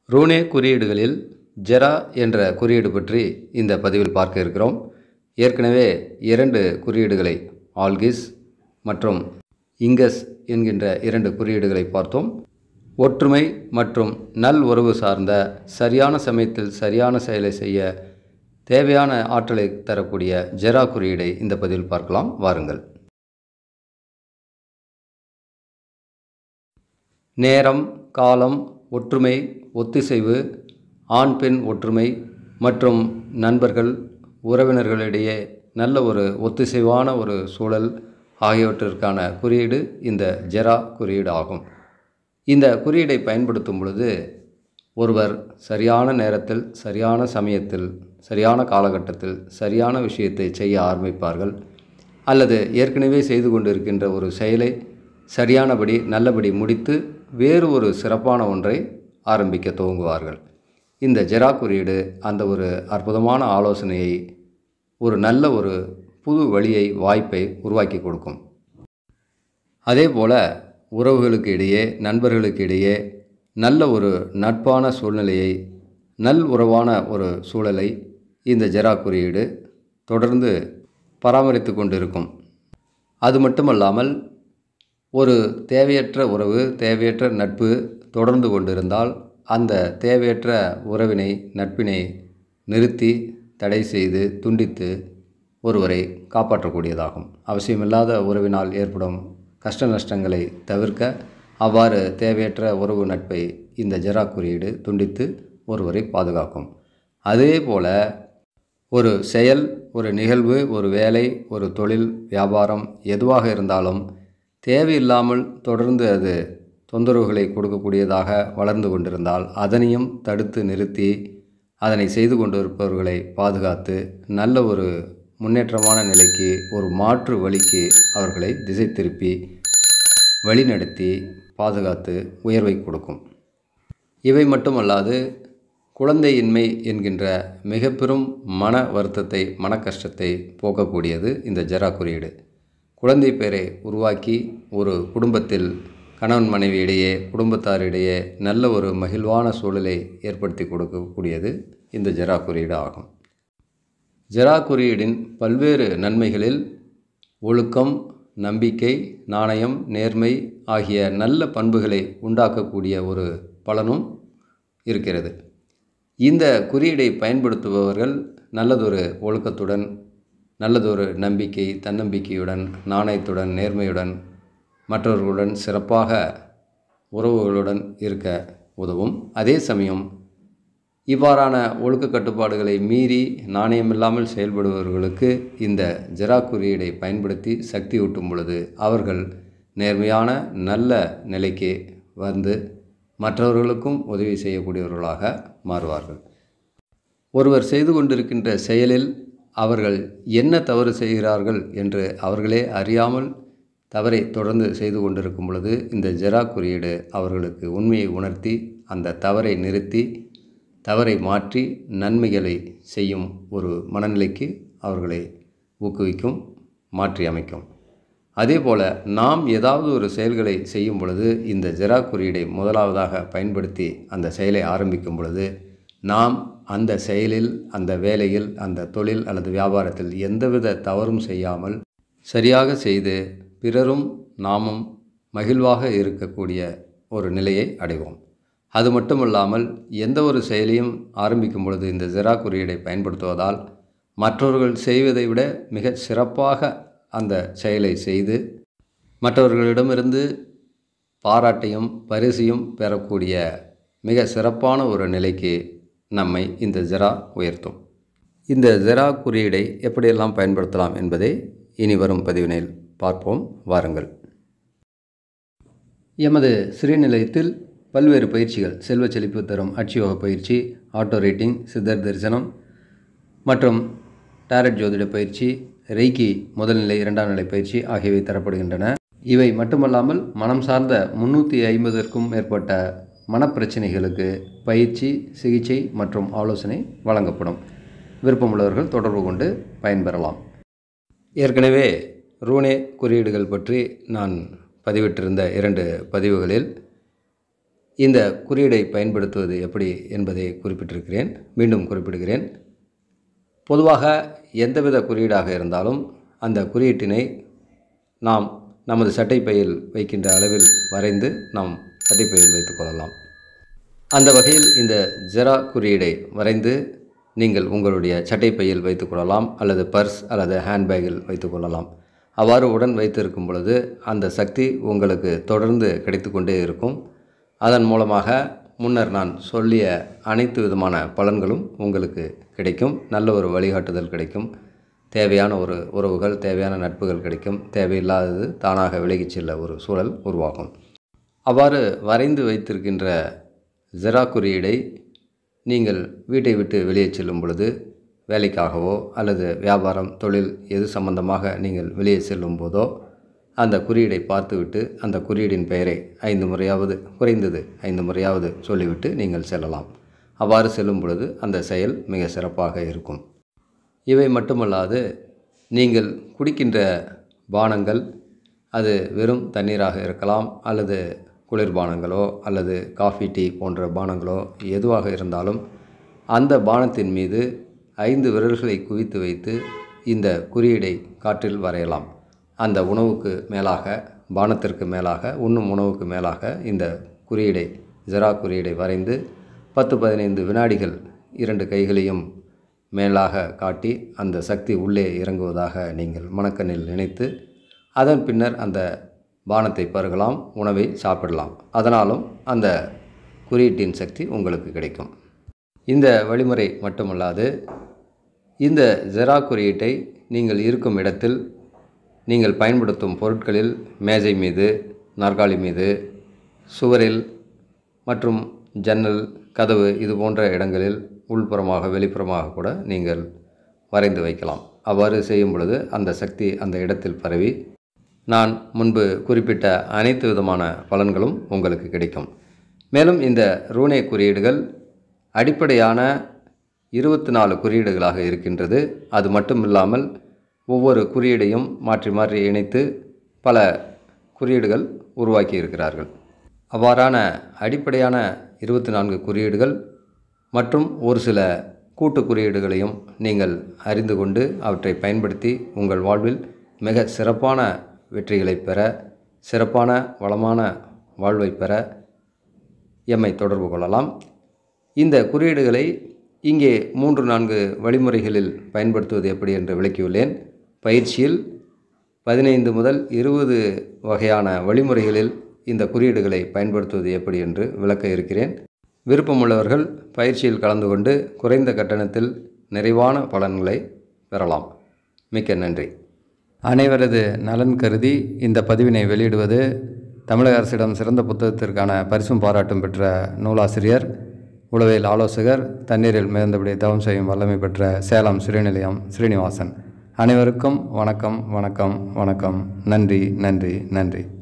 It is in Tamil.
ரூனே குறியீடுகளில் ஜெரா என்ற குறியீடு பற்றி இந்த பதிவில் பார்க்க இருக்கிறோம் ஏற்கனவே இரண்டு குறியீடுகளை ஆல்கிஸ் மற்றும் இங்கஸ் என்கின்ற இரண்டு குறியீடுகளை பார்த்தோம் ஒற்றுமை மற்றும் நல் உறவு சார்ந்த சரியான சமயத்தில் சரியான செயலை செய்ய தேவையான ஆற்றலை தரக்கூடிய ஜெரா குறியீடை இந்த பதிவில் பார்க்கலாம் வாருங்கள் நேரம் காலம் ஒற்றுமை ஒத்திசைவு ஆண் பெண் ஒற்றுமை மற்றும் நண்பர்கள் உறவினர்களிடையே நல்ல ஒரு ஒத்திசைவான ஒரு சூழல் ஆகியவற்றிற்கான குறியீடு இந்த ஜெரா குறியீடு ஆகும் இந்த குறியீடை பயன்படுத்தும் பொழுது ஒருவர் சரியான நேரத்தில் சரியான சமயத்தில் சரியான காலகட்டத்தில் சரியான விஷயத்தை செய்ய ஆரம்பிப்பார்கள் அல்லது ஏற்கனவே செய்து கொண்டிருக்கின்ற ஒரு செயலை சரியானபடி நல்லபடி முடித்து வேறு ஒரு சிறப்பான ஒன்றை ஆரம்பிக்க துவங்குவார்கள் இந்த ஜெரா குறியீடு அந்த ஒரு அற்புதமான ஆலோசனையை ஒரு நல்ல ஒரு புது வழியை வாய்ப்பை உருவாக்கி கொடுக்கும் அதே போல் உறவுகளுக்கு இடையே நண்பர்களுக்கு இடையே நல்ல ஒரு நட்பான சூழ்நிலையை நல் உறவான ஒரு சூழலை இந்த ஜெரா குறியீடு தொடர்ந்து பராமரித்து கொண்டிருக்கும் அது மட்டுமல்லாமல் ஒரு தேவையற்ற உறவு தேவையற்ற நட்பு தொடர்ந்து கொண்டிருந்தால் அந்த தேவையற்ற உறவினை நட்பினை நிறுத்தி தடை செய்து துண்டித்து ஒருவரை காப்பாற்றக்கூடியதாகும் அவசியமில்லாத உறவினால் ஏற்படும் கஷ்ட நஷ்டங்களை தவிர்க்க அவ்வாறு தேவையற்ற உறவு நட்பை இந்த ஜெரா குறியீடு துண்டித்து ஒருவரை பாதுகாக்கும் அதே போல் ஒரு செயல் ஒரு நிகழ்வு ஒரு வேலை ஒரு தொழில் வியாபாரம் எதுவாக இருந்தாலும் தேவையில்லாமல் தொடர்ந்து அது தொந்தரவுகளை கொடுக்கக்கூடியதாக வளர்ந்து கொண்டிருந்தால் அதனையும் தடுத்து நிறுத்தி அதனை செய்து கொண்டிருப்பவர்களை பாதுகாத்து நல்ல ஒரு முன்னேற்றமான நிலைக்கு ஒரு மாற்று வழிக்கு அவர்களை திசை திருப்பி வழிநடத்தி பாதுகாத்து உயர்வை கொடுக்கும் இவை மட்டுமல்லாது குழந்தையின்மை என்கின்ற மிக பெரும் மன வருத்தத்தை மன கஷ்டத்தை போக்கக்கூடியது இந்த ஜெரா குறியீடு குழந்தை பேரை உருவாக்கி ஒரு குடும்பத்தில் கணவன் மனைவி இடையே குடும்பத்தாரிடையே நல்ல ஒரு மகிழ்வான சூழலை ஏற்படுத்தி கொடுக்கக்கூடியது இந்த ஜெரா குறியீடு ஆகும் ஜெரா குறியீடின் பல்வேறு நன்மைகளில் ஒழுக்கம் நம்பிக்கை நாணயம் நேர்மை ஆகிய நல்ல பண்புகளை உண்டாக்கக்கூடிய ஒரு பலனும் இருக்கிறது இந்த குறியீடை பயன்படுத்துபவர்கள் நல்லதொரு ஒழுக்கத்துடன் நல்லதொரு நம்பிக்கை தன்னம்பிக்கையுடன் நாணயத்துடன் நேர்மையுடன் மற்றவர்களுடன் சிறப்பாக உறவுகளுடன் இருக்க உதவும் அதே சமயம் இவ்வாறான ஒழுக்க கட்டுப்பாடுகளை மீறி நாணயமில்லாமல் செயல்படுபவர்களுக்கு இந்த ஜெரா குறியீடை பயன்படுத்தி சக்தி ஊட்டும் பொழுது அவர்கள் நேர்மையான நல்ல நிலைக்கு வந்து மற்றவர்களுக்கும் உதவி செய்யக்கூடியவர்களாக மாறுவார்கள் ஒருவர் செய்து கொண்டிருக்கின்ற செயலில் அவர்கள் என்ன தவறு செய்கிறார்கள் என்று அவர்களே அறியாமல் தவறை தொடர்ந்து செய்து கொண்டிருக்கும் பொழுது இந்த ஜெரா குறியீடு அவர்களுக்கு உண்மையை உணர்த்தி அந்த தவறை நிறுத்தி தவறை மாற்றி நன்மைகளை செய்யும் ஒரு மனநிலைக்கு அவர்களை ஊக்குவிக்கும் மாற்றி அமைக்கும் அதே போல் நாம் ஏதாவது ஒரு செயல்களை செய்யும் பொழுது இந்த ஜெரா குறியீடை முதலாவதாக பயன்படுத்தி அந்த செயலை ஆரம்பிக்கும் பொழுது நாம் அந்த செயலில் அந்த வேலையில் அந்த தொழில் அல்லது வியாபாரத்தில் எந்தவித தவறும் செய்யாமல் சரியாக செய்து பிறரும் நாமும் மகிழ்வாக இருக்கக்கூடிய ஒரு நிலையை அடைவோம் அது மட்டுமல்லாமல் எந்த ஒரு செயலையும் ஆரம்பிக்கும் பொழுது இந்த ஜெரா குறியீடை பயன்படுத்துவதால் மற்றவர்கள் செய்வதை விட மிக சிறப்பாக அந்த செயலை செய்து மற்றவர்களிடமிருந்து பாராட்டையும் பரிசையும் பெறக்கூடிய மிக சிறப்பான ஒரு நிலைக்கு நம்மை இந்த ஜெரா உயர்த்தும் இந்த ஜெரா குறியீடை எப்படியெல்லாம் பயன்படுத்தலாம் என்பதை இனி வரும் பதிவினில் பார்ப்போம் வாருங்கள் எமது சிறுநிலையத்தில் பல்வேறு பயிற்சிகள் செல்வ செழிப்பு தரும் அட்சியோக பயிற்சி ஆட்டோ ரேட்டிங் சித்தர் தரிசனம் மற்றும் டாரட் ஜோதிட பயிற்சி ரெய்கி முதல் நிலை இரண்டாம் நிலை பயிற்சி ஆகியவை தரப்படுகின்றன இவை மட்டுமல்லாமல் மனம் சார்ந்த முன்னூற்றி ஐம்பதற்கும் மேற்பட்ட மனப்பிரச்சனைகளுக்கு பயிற்சி சிகிச்சை மற்றும் ஆலோசனை வழங்கப்படும் விருப்பமுள்ளவர்கள் தொடர்பு கொண்டு பயன்பெறலாம் ஏற்கனவே ரூனே குறியீடுகள் பற்றி நான் பதிவிட்டிருந்த இரண்டு பதிவுகளில் இந்த குறியீடை பயன்படுத்துவது எப்படி என்பதை குறிப்பிட்டிருக்கிறேன் மீண்டும் குறிப்பிடுகிறேன் பொதுவாக எந்தவித குறியீடாக இருந்தாலும் அந்த குறியீட்டினை நாம் நமது சட்டைப்பையில் வைக்கின்ற அளவில் வரைந்து நாம் சட்டைப்பையில் வைத்துக் கொள்ளலாம் அந்த வகையில் இந்த ஜெரா குறியீடை வரைந்து நீங்கள் உங்களுடைய சட்டைப்பையில் வைத்துக்கொள்ளலாம் அல்லது பர்ஸ் அல்லது ஹேண்ட்பேக்கில் வைத்துக்கொள்ளலாம் அவ்வாறு உடன் வைத்திருக்கும் பொழுது அந்த சக்தி உங்களுக்கு தொடர்ந்து கிடைத்து கொண்டே இருக்கும் அதன் மூலமாக முன்னர் நான் சொல்லிய அனைத்து விதமான பலன்களும் உங்களுக்கு கிடைக்கும் நல்ல ஒரு வழிகாட்டுதல் கிடைக்கும் தேவையான ஒரு உறவுகள் தேவையான நட்புகள் கிடைக்கும் தேவையில்லாதது தானாக விலகிச் செல்ல ஒரு சூழல் உருவாகும் அவ்வாறு வரைந்து வைத்திருக்கின்ற ஜெரா குறியீடை நீங்கள் வீட்டை விட்டு வெளியே செல்லும் பொழுது வேலைக்காகவோ அல்லது வியாபாரம் தொழில் எது சம்பந்தமாக நீங்கள் வெளியே செல்லும் போதோ அந்த குறியீடை பார்த்துவிட்டு அந்த குறியீடின் பெயரை ஐந்து முறையாவது குறைந்தது ஐந்து முறையாவது சொல்லிவிட்டு நீங்கள் செல்லலாம் அவ்வாறு செல்லும் பொழுது அந்த செயல் மிக சிறப்பாக இருக்கும் இவை மட்டுமல்லாது நீங்கள் குடிக்கின்ற பானங்கள் அது வெறும் தண்ணீராக இருக்கலாம் அல்லது குளிர்பானங்களோ அல்லது காஃபி டீ போன்ற பானங்களோ எதுவாக இருந்தாலும் அந்த பானத்தின் மீது ஐந்து விரல்களை குவித்து வைத்து இந்த குறியீடை காற்றில் வரையலாம் அந்த உணவுக்கு மேலாக பானத்திற்கு மேலாக உண்ணும் உணவுக்கு மேலாக இந்த குறியீடை ஜெரா குறியீடை வரைந்து பத்து பதினைந்து வினாடிகள் இரண்டு கைகளையும் மேலாக காட்டி அந்த சக்தி உள்ளே இறங்குவதாக நீங்கள் மனக்கண்ணில் நினைத்து அதன் பின்னர் அந்த பானத்தை பருகலாம் உணவை சாப்பிடலாம் அதனாலும் அந்த குறியீட்டின் சக்தி உங்களுக்கு கிடைக்கும் இந்த வழிமுறை மட்டுமல்லாது இந்த ஜெரா குறியீட்டை நீங்கள் இருக்கும் இடத்தில் நீங்கள் பயன்படுத்தும் பொருட்களில் மேஜை மீது நாற்காலி மீது சுவரில் மற்றும் ஜன்னல் கதவு இது போன்ற இடங்களில் உள்புறமாக வெளிப்புறமாக கூட நீங்கள் வரைந்து வைக்கலாம் அவ்வாறு செய்யும் பொழுது அந்த சக்தி அந்த இடத்தில் பரவி நான் முன்பு குறிப்பிட்ட அனைத்து விதமான பலன்களும் உங்களுக்கு கிடைக்கும் மேலும் இந்த ரூனே குறியீடுகள் அடிப்படையான இருபத்தி நாலு குறியீடுகளாக இருக்கின்றது அது மட்டும் இல்லாமல் ஒவ்வொரு குறியீடையும் மாற்றி மாற்றி இணைத்து பல குறியீடுகள் உருவாக்கி இருக்கிறார்கள் அவ்வாறான அடிப்படையான இருபத்தி நான்கு குறியீடுகள் மற்றும் ஒரு சில கூட்டு குறியீடுகளையும் நீங்கள் அறிந்து கொண்டு அவற்றை பயன்படுத்தி உங்கள் வாழ்வில் மிக சிறப்பான வெற்றிகளை பெற சிறப்பான வளமான வாழ்வை பெற எம்மை தொடர்பு கொள்ளலாம் இந்த குறியீடுகளை இங்கே மூன்று நான்கு வழிமுறைகளில் பயன்படுத்துவது எப்படி என்று விளக்கியுள்ளேன் பயிற்சியில் பதினைந்து முதல் இருபது வகையான வழிமுறைகளில் இந்த குறியீடுகளை பயன்படுத்துவது எப்படி என்று விளக்க இருக்கிறேன் விருப்பமுள்ளவர்கள் பயிற்சியில் கலந்து கொண்டு குறைந்த கட்டணத்தில் நிறைவான பலன்களை பெறலாம் மிக்க நன்றி அனைவரது நலன் கருதி இந்த பதிவினை வெளியிடுவது தமிழக அரசிடம் சிறந்த புத்தகத்திற்கான பரிசும் பாராட்டும் பெற்ற நூலாசிரியர் உளவியல் ஆலோசகர் தண்ணீரில் மிதந்தபடி தவம் செய்யும் வல்லமை பெற்ற சேலம் ஸ்ரீநிலையம் ஸ்ரீனிவாசன் அனைவருக்கும் வணக்கம் வணக்கம் வணக்கம் நன்றி நன்றி நன்றி